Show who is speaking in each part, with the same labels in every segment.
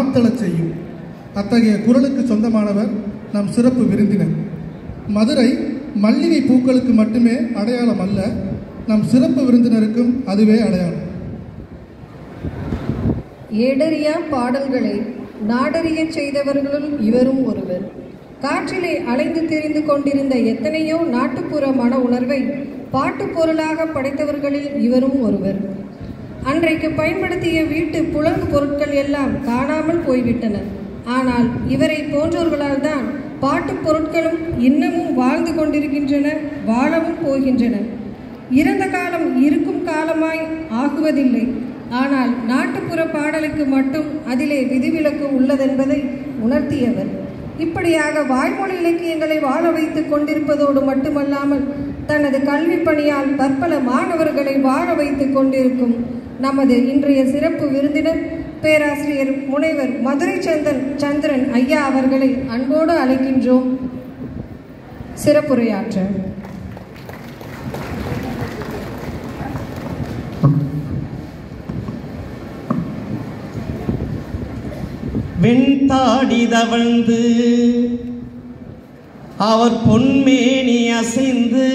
Speaker 1: ஆத்தளச் செய்யும் அத்தகைய குரலுக்கு சொந்தமானவர் நம் சிறப்பு விருந்தினர் மதுரை மல்லிகை பூக்களுக்கு மட்டுமே அடையாளம் அல்ல நம் சிறப்பு விருந்தினருக்கும் அதுவே அடையாளம்
Speaker 2: ஏடறியா பாடல்களை நாடறியச் செய்தவர்களுள் இவரும் ஒருவர் காற்றிலே அலைந்து திரிந்து கொண்டிருந்த எத்தனையோ நாட்டுப்புற மன உணர்வை பாட்டுப் பொருளாக படைத்தவர்களில் இவரும் ஒருவர் அன்றைக்கு பயன்படுத்திய வீட்டு புழங்கு பொருட்கள் எல்லாம் காணாமல் போய்விட்டன ஆனால் இவரை போன்றோர்களால் தான் பாட்டுப் பொருட்களும் இன்னமும் வாழ்ந்து கொண்டிருக்கின்றன வாழவும் போகின்றன இறந்த காலம் இருக்கும் காலமாய் ஆகுவதில்லை ஆனால் நாட்டுப்புற பாடலுக்கு மட்டும் அதிலே விதிவிலக்கு உள்ளதென்பதை உணர்த்தியவர் இப்படியாக வாய்மொழி இலக்கியங்களை வாழ வைத்துக் கொண்டிருப்பதோடு மட்டுமல்லாமல் தனது கல்வி பணியால் பற்பல மாணவர்களை வாழ வைத்துக் கொண்டிருக்கும் நமது இன்றைய சிறப்பு விருந்தினர் பேராசிரியர் முனைவர் மதுரை சந்தன் சந்திரன் ஐயா அவர்களை அன்போடு அழைக்கின்றோம் சிறப்புரையாற்ற
Speaker 3: வெண்தாடி தவழ்ந்து அவர் பொன்மேனி அசைந்து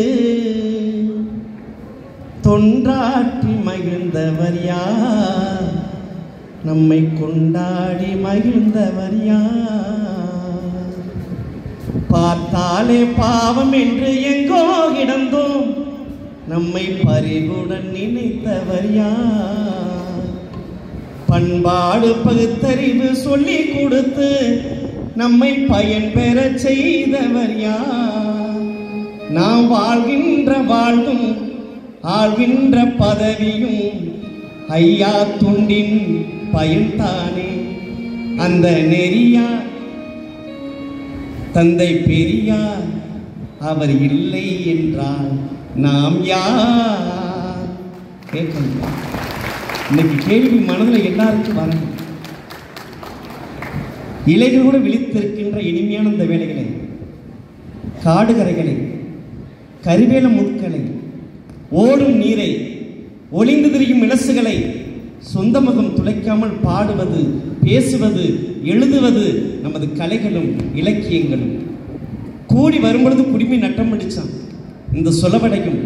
Speaker 3: தொண்டாற்றி மகிழ்ந்தவர் யார் நம்மை கொண்டாடி மகிழ்ந்தவர் யார் பார்த்தாலே பாவம் என்று எங்கோ கிடந்தோம் நம்மை பறிவுடன் நினைத்தவர் யார் பண்பாடு பகுத்தறிவு சொல்லி கொடுத்து நம்மை பயன் பெற செய்தவர் யார் நாம் வாழ்கின்ற வாழ்வும் ஆள்கின்ற பதவியும் ஐயா துண்டின் பயன்தானே அந்த நெறியா தந்தை பெரியார் அவர் இல்லை என்றால் நாம் யார் கேட்கணும் இன்னைக்கு கேள்வி மனதில் எல்லாருக்கும் வரணும் இலைகள் கூட விழித்திருக்கின்ற இனிமையான இந்த வேலைகளை காடுகரைகளை கருவேல முட்களை ஓடும் நீரை ஒளிந்து திரியும் இலசுகளை சொந்த முகம் துளைக்காமல் பாடுவது பேசுவது எழுதுவது நமது கலைகளும் இலக்கியங்களும் கூடி வரும்பொழுது குடிமை நட்டம் அடிச்சான் இந்த சொலவடையும்